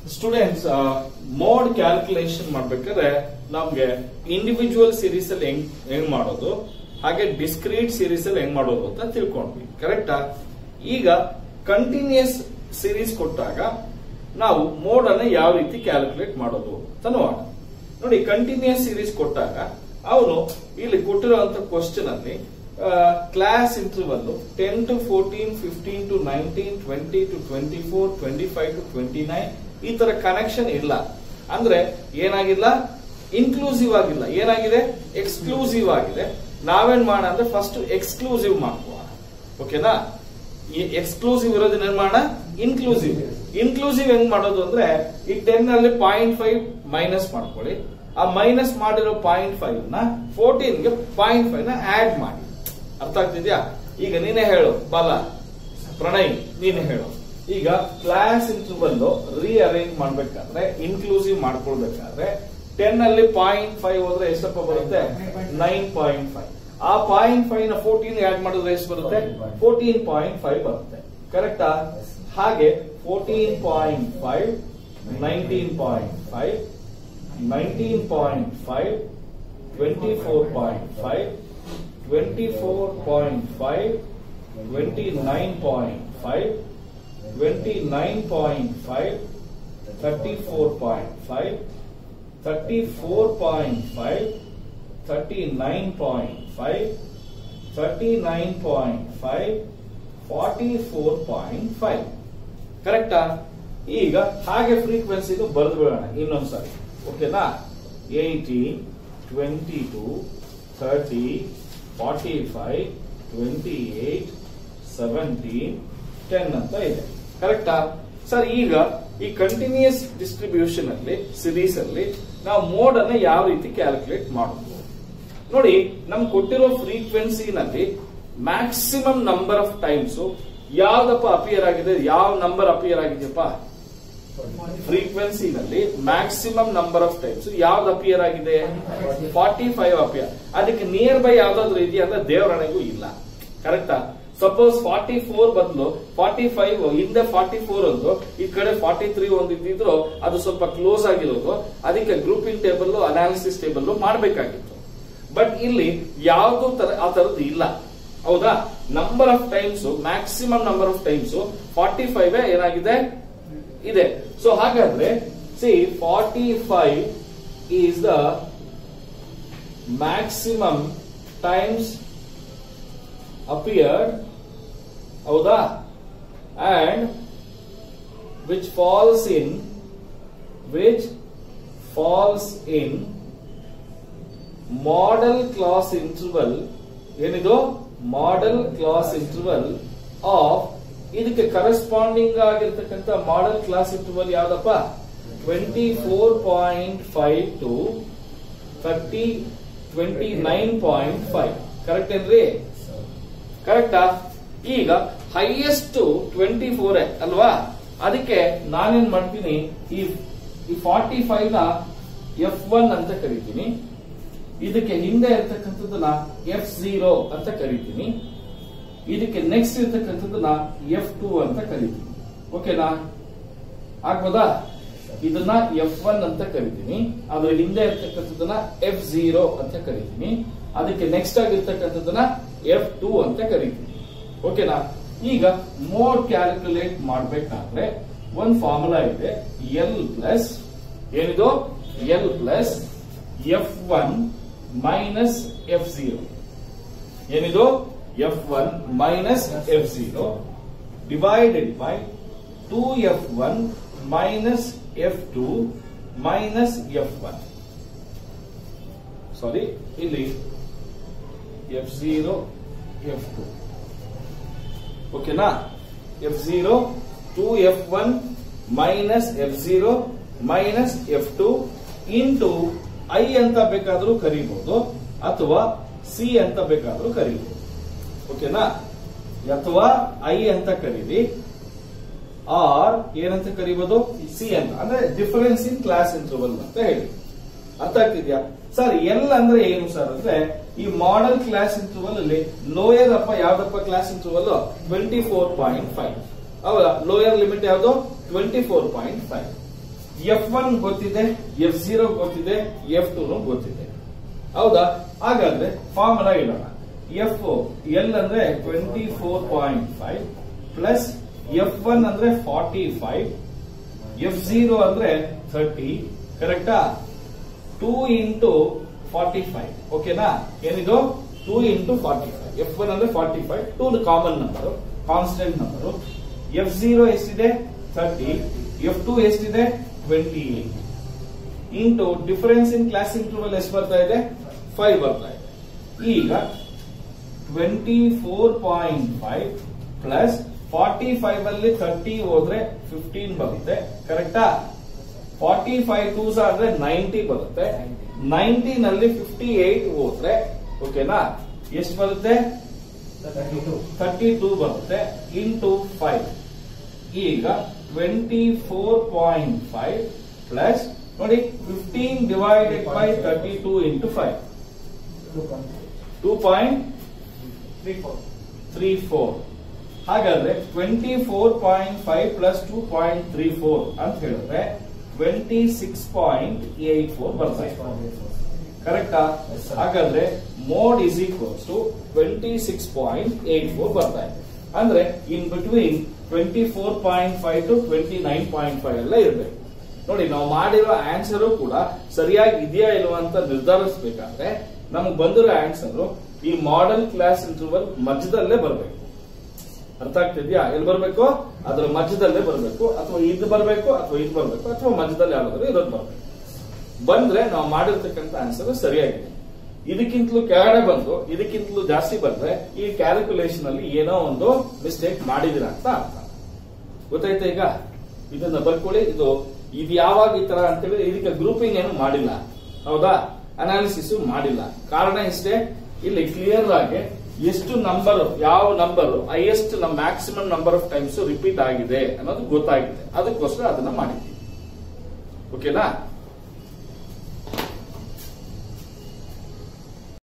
Students mode calculation ಮಾಡ್ಬೇಕಾದ್ರೆ ನಮ್ಗೆ individual series ಅಲ್ಲಿ ಹೆಂಗ್ ಹೆಂಗ್ ಮಾಡೋದು ಹಾಗೆ ಡಿಸ್ಕ್ರೀಟ್ ಸೀರೀಸ್ ಅಲ್ಲಿ ಹೆಂಗ್ ಮಾಡೋದು ಅಂತ ತಿಳ್ಕೊಂಡ್ವಿ ಕರೆಕ್ಟಾ ಈಗ ಕಂಟಿನ್ಯೂಸ್ ಸೀರೀಸ್ ಕೊಟ್ಟಾಗ ನಾವು ಮೋಡ್ ಅನ್ನ ಯಾವ ರೀತಿ ಕ್ಯಾಲ್ಕುಲೇಟ್ ಮಾಡೋದು ಅಂತ ನೋಡೋಣ ನೋಡಿ ಕಂಟಿನ್ಯೂಸ್ ಸೀರೀಸ್ ಕೊಟ್ಟಾಗ ಅವನು ಇಲ್ಲಿ ಕೊಟ್ಟಿರುವಂತ ಕ್ವಶನ್ ಅಲ್ಲಿ class interval ten to fourteen fifteen to nineteen twenty to twenty four twenty five to twenty nine ಈ ತರ ಕನೆಕ್ಷನ್ ಇಲ್ಲ ಅಂದ್ರೆ ಏನಾಗಿಲ್ಲ ಇನ್ಕ್ಲೂಸಿವ್ ಆಗಿಲ್ಲ ಏನಾಗಿದೆ ಎಕ್ಸ್ಕ್ಲೂಸಿವ್ ಆಗಿದೆ ನಾವೇನ್ ಮಾಡೋಣ ಅಂದ್ರೆ ಫಸ್ಟ್ ಎಕ್ಸ್ಕ್ಲೂಸಿವ್ ಮಾಡ್ಕೋಣ ಓಕೆನಾ ಎಕ್ಸ್ಕ್ಲೂಸಿವ್ ಇರೋದನ್ನ ಏನ್ ಮಾಡೋಣ ಇನ್ಕ್ಲೂಸಿವ್ ಇನ್ಕ್ಲೂಸಿವ್ ಹೆಂಗ್ ಮಾಡೋದು ಅಂದ್ರೆ ಈ ಟೆನ್ ಅಲ್ಲಿ ಪಾಯಿಂಟ್ ಫೈವ್ ಮೈನಸ್ ಮಾಡ್ಕೊಳ್ಳಿ ಆ ಮೈನಸ್ ಮಾಡಿರೋ ಪಾಯಿಂಟ್ ಫೈವ್ ನ ಫೋರ್ಟೀನ್ ಗೆ ಪಾಯಿಂಟ್ ಫೈವ್ ನ ಆಡ್ ಮಾಡಿ ಅರ್ಥ ಆಗ್ತಿದ್ಯಾ ಈಗ ನೀನೇ ಹೇಳು ಬಾಲ ಪ್ರಣಯ್ ನೀನೇ ಹೇಳು ಈಗ ಕ್ಲಾಸ್ ಇಂಟರ್ವಲ್ ರೀಅರೇಂಜ್ ಮಾಡ್ಬೇಕಾದ್ರೆ ಇನ್ಕ್ಲೂಸಿವ್ ಮಾಡ್ಕೊಳ್ಬೇಕಾದ್ರೆ ಟೆನ್ ಅಲ್ಲಿ ಪಾಯಿಂಟ್ ಫೈವ್ ಹೋದ್ರೆ ಎಷ್ಟಪ್ಪ ಬರುತ್ತೆ ನೈನ್ ಪಾಯಿಂಟ್ ಫೈವ್ ಆ ಪಾಯಿಂಟ್ ಫೈವ್ ನ ಫೋರ್ಟೀನ್ ಆಡ್ ಮಾಡಿದ್ರೆ ಎಷ್ಟು ಬರುತ್ತೆ ಫೋರ್ಟೀನ್ ಪಾಯಿಂಟ್ ಫೈವ್ ಬರುತ್ತೆ ಕರೆಕ್ಟಾ ಹಾಗೆ fourteen point five nineteen point five nineteen point five twenty four point five twenty four point five twenty nine point five twenty nine point five thirty four point five thirty four point five thirty nine point five thirty nine point five forty four point five ಕರೆಕ್ಟಾ ಈಗ ಹಾಗೆ ಫ್ರೀಕ್ವೆನ್ಸಿನು ಬರೆದು ಬಿಡೋಣ ಇನ್ನೊಂದ್ಸರಿ ಓಕೆನಾ eighteen twenty two thirty forty five twenty eight seventeen ten ಅಂತ ಇದೆ ಕರೆಕ್ಟಾ ಸರ್ ಈಗ ಈ ಕಂಟಿನ್ಯೂಸ್ ಡಿಸ್ಟ್ರಿಬ್ಯೂಷನ್ ಅಲ್ಲಿ ಸಿರೀಸ್ ಅಲ್ಲಿ ನಾವು ಮೋಡ್ ಅನ್ನ ಯಾವ ರೀತಿ ಕ್ಯಾಲ್ಕುಲೇಟ್ ಮಾಡೋದು ನೋಡಿ ನಮ್ಗೆ ಕೊಟ್ಟಿರೋ ಫ್ರೀಕ್ವೆನ್ಸಿನಲ್ಲಿ ಮ್ಯಾಕ್ಸಿಮಮ್ ನಂಬರ್ ಆಫ್ ಟೈಮ್ಸ್ ಯಾವ್ದಪ್ಪ ಅಪಿಯರ್ ಆಗಿದೆ ಯಾವ ನಂಬರ್ ಅಪಿಯರ್ ಆಗಿದೆಯಪ್ಪ ಫ್ರೀಕ್ವೆನ್ಸಿನಲ್ಲಿ ಮ್ಯಾಕ್ಸಿಮಮ್ ನಂಬರ್ ಆಫ್ ಟೈಮ್ಸ್ ಯಾವ್ದು ಅಪಿಯರ್ ಆಗಿದೆ ಫಾರ್ಟಿ ಫೈವ್ ಅಪಿಯರ್ ಅದಕ್ಕೆ ನಿಯರ್ ಬೈ ಯಾವ್ದಾದ್ರು ಇದೆಯಾ ಅಂದ್ರೆ ದೇವರಣೆಗೂ ಇಲ್ಲ ಕರೆಕ್ಟಾ ಸಪೋಸ್ ಫಾರ್ಟಿ ಫೋರ್ ಬದಲು ಫಾರ್ಟಿ ಫೈವ್ ಹಿಂದೆ ಫಾರ್ಟಿ ಫೋರ್ ಒಂದು ಈ ಕಡೆ ಫಾರ್ಟಿ ತ್ರೀ ಒಂದು ಇದ್ದಿದ್ರು ಅದು ಸ್ವಲ್ಪ ಕ್ಲೋಸ್ ಆಗಿರೋದು ಅದಕ್ಕೆ ಗ್ರೂಪಿಂಗ್ ಟೇಬಲ್ ಅನಾಲಿಸಿಸ್ ಟೇಬಲ್ ಮಾಡಬೇಕಾಗಿತ್ತು ಬಟ್ ಇಲ್ಲಿ ಯಾವ್ದು ತರ ಆ ತರದ್ದು ಇಲ್ಲ ಹೌದಾ number of times maximum number of times forty five ಏನಾಗಿದೆ ಇದೆ ಸೊ ಹಾಗಾದ್ರೆ see forty five is the maximum times appeared ಹೌದಾ and which falls in which falls in modal class interval ಏನಿದು ಮಾಡೆಲ್ ಕ್ಲಾಸ್ ಇಂಟರ್ವಲ್ ಆಫ್ ಇದಕ್ಕೆ corresponding ಆಗಿರ್ತಕ್ಕಂಥ modal class interval ಯಾವ್ದಪ್ಪ twenty four point five to thirty twenty nine point five correct ಏನ್ರಿ ಕರೆಕ್ಟಾ ಈಗ highest twenty four ಅಲ್ವಾ ಅದಕ್ಕೆ ನಾನೇನ್ ಮಾಡ್ತೀನಿ ಈ ಈ ಫಾರ್ಟಿ ಫೈವ್ ನ ಎಫ್ ಒನ್ ಅಂತ ಕರಿತೀನಿ ಇದಕ್ಕೆ ಹಿಂದೆ ಇರ್ತಕ್ಕಂಥದ್ದನ್ನ ಎಫ್ ಝೀರೋ ಅಂತ ಕರಿತೀನಿ ಇದಕ್ಕೆ ನೆಕ್ಸ್ಟ್ ಇರ್ತಕ್ಕಂಥದ್ದನ್ನ ಎಫ್ ಟೂ ಅಂತ ಕರಿತೀನಿ ಓಕೆನಾ ಆಗ್ಬೋದಾ ಇದನ್ನ ಎಫ್ ಒನ್ ಅಂತ ಕರಿತೀನಿ ಅದ್ರ ಹಿಂದೆ ಇರ್ತಕ್ಕಂಥದ್ದನ್ನ ಎಫ್ ಝೀರೋ ಅಂತ ಕರಿತೀನಿ ಅದಕ್ಕೆ ನೆಕ್ಸ್ಟ್ ಆಗಿರ್ತಕ್ಕಂಥದ್ದನ್ನ ಎಫ್ ಟೂ ಅಂತ ಕರಿತೀನಿ ಓಕೆನಾ ಈಗ ಮೋಡ್ ಕ್ಯಾಲ್ಕುಲೇಟ್ ಮಾಡ್ಬೇಕಾದ್ರೆ ಒಂದ್ ಫಾರ್ಮುಲಾ ಇದೆ ಎಲ್ ಪ್ಲಸ್ ಏನಿದು L plus F one minus F zero ಏನಿದು F one minus F zero divided by two F one minus F two minus F one sorry ಇಲ್ಲಿ ಎಫ್ ಝೀರೋ ಎಫ್ ಟು ಓಕೆನಾ F zero two F one minus F zero minus F two into I ಅಂತ ಬೇಕಾದ್ರೂ ಕರಿಬಹುದು ಅಥವಾ C ಅಂತ ಬೇಕಾದ್ರೂ ಕರಿಬಹುದು ಓಕೆನಾ ಅಥವಾ ಐ ಅಂತ ಕರೀರಿ ಆರ್ ಏನಂತ ಕರಿಬಹುದು ಸಿ ಅಂತ ಅಂದ್ರೆ ಡಿಫರೆನ್ಸ್ ಇನ್ ಕ್ಲಾಸ್ ಇಂಟರ್ವಲ್ ಅಂತ ಹೇಳಿ ಅರ್ಥ ಆಗ್ತಿದ್ಯಾ ಸರ್ ಎಲ್ ಅಂದ್ರೆ ಏನು ಸರ್ ಅಂದ್ರೆ ಈ ಮಾಡೆಲ್ ಕ್ಲಾಸ್ ಇಂಟರ್ವಲ್ ಅಲ್ಲಿ ಲೋಯರ್ ಅಪ್ಪ ಯಾವ್ದಪ್ಪ class interval twenty four point five ಹೌದಾ ಲೋಯರ್ ಲಿಮಿಟ್ ಯಾವುದು twenty four point five F one ಗೊತ್ತಿದೆ ಎಫ್ ಜೀರೋ ಗೊತ್ತಿದೆ ಎಫ್ ಟೂ ಗೊತ್ತಿದೆ ಹೌದಾ ಹಾಗಾದ್ರೆ ಫಾರ್ಮುಲಾ ಇಡೋಣ ಎಫ್ ಎಲ್ ಅಂದ್ರೆ twenty four point five plus F one ಅಂದ್ರೆ ಫಾರ್ಟಿ ಫೈವ್ ಎಫ್ ಜೀರೋ ಅಂದ್ರೆ ಥರ್ಟಿ ಕರೆಕ್ಟಾ ಟೂ ಇಂಟು ಫಾರ್ಟಿ ಫೈವ್ ಓಕೆನಾ ಏನಿದು two into forty five F one ಅಂದ್ರೆ forty five two common number constant number F zero ಎಷ್ಟಿದೆ thirty F two ಎಷ್ಟಿದೆ twenty eight into difference in class interval ಎಷ್ಟು ಬರ್ತಾ ಇದೆ ಫೈವ್ ಬರ್ತಾ ಇದೆ ಈಗ twenty four point five plus forty five ಅಲ್ಲಿ ಥರ್ಟಿ ಹೋದ್ರೆ ಫಿಫ್ಟೀನ್ ಬರುತ್ತೆ ಕರೆಕ್ಟಾ ಫಾರ್ಟಿ ಫೈವ್ ಟೂಸ್ ಆದ್ರೆ ನೈಂಟಿ ಬರುತ್ತೆ ನೈಂಟಿ ನಲ್ಲಿ ಫಿಫ್ಟಿ ಏಟ್ ಹೋದ್ರೆ ಓಕೆನಾ ಎಷ್ಟು ಬರುತ್ತೆ ಥರ್ಟಿ ಟೂ ಬರುತ್ತೆ ಇಂಟು ಫೈವ್ ಈಗ twenty four point five plus ನೋಡಿ fifteen divided by thirty two into five two point three four ಹಾಗಾದ್ರೆ twenty four point five plus two point three four ಅಂತ ಹೇಳಿದ್ರೆ twenty six point eight four ಬರ್ತಾ ಇದೆ ಕರೆಕ್ಟಾ Yes, sir. ಹಾಗಾದ್ರೆ mode is equals to twenty six point eight four ಬರ್ತಾ ಇದೆ ಅಂದ್ರೆ in between twenty four point five to twenty nine point five ಎಲ್ಲ ಇರಬೇಕು ನೋಡಿ ನಾವು ಮಾಡಿರೋ ಆನ್ಸರ್ ಕೂಡ ಸರಿಯಾಗಿ ಇದೆಯಾ ಇಲ್ವಾ ಅಂತ ನಿರ್ಧರಿಸಬೇಕಾದ್ರೆ ನಮ್ಗೆ ಬಂದಿರೋ ಆನ್ಸರ್ ಈ ಮಾಡೆಲ್ ಕ್ಲಾಸ್ ಇಂಟರ್ವಲ್ ಮಧ್ಯದಲ್ಲೇ ಬರಬೇಕು ಅರ್ಥ ಆಗ್ತಿದ್ಯಾ ಎಲ್ಲಿ ಬರ್ಬೇಕು ಅದ್ರ ಮಧ್ಯದಲ್ಲೇ ಬರಬೇಕು ಅಥವಾ ಇದು ಬರಬೇಕು ಅಥವಾ ಇದು ಬರಬೇಕು ಅಥವಾ ಮಧ್ಯದಲ್ಲಿ ಯಾವ್ದಾದ್ರು ಇರೋದು ಬರಬೇಕು ಬಂದ್ರೆ ನಾವು ಮಾಡಿರ್ತಕ್ಕಂಥ ಆನ್ಸರ್ ಸರಿಯಾಗಿದೆ ಇದಕ್ಕಿಂತಲೂ ಕೆಳಗಡೆ ಬಂದು ಇದಕ್ಕಿಂತಲೂ ಜಾಸ್ತಿ ಬಂದ್ರೆ ಈ ಕ್ಯಾಲ್ಕುಲೇಷನ್ ಅಲ್ಲಿ ಏನೋ ಒಂದು ಮಿಸ್ಟೇಕ್ ಮಾಡಿದಿರ ಅಂತ ಅರ್ಥ ಗೊತ್ತಾಯ್ತಾ ಈಗ ಇದನ್ನ ಬರ್ಕೊಳ್ಳಿ ಇದು ಇದು ಯಾವಾಗ ಈ ತರ ಅಂತೇಳಿ ಇದಕ್ಕೆ ಗ್ರೂಪಿಂಗ್ ಏನು ಮಾಡಿಲ್ಲ ಹೌದಾ ಅನಾಲಿಸಿಸ್ ಮಾಡಿಲ್ಲ ಕಾರಣ ಇಷ್ಟೇ ಇಲ್ಲಿ ಕ್ಲಿಯರ್ ಆಗಿ ಎಷ್ಟು ನಂಬರ್ ಯಾವ ನಂಬರ್ ಹೈಯೆಸ್ಟ್ ನಮ್ಮ maximum number of times repeat ಆಗಿದೆ ಅನ್ನೋದು ಗೊತ್ತಾಗಿದೆ ಅದಕ್ಕೋಸ್ಕರ ಅದನ್ನ ಮಾಡಿದ್ವಿ ಓಕೆನಾ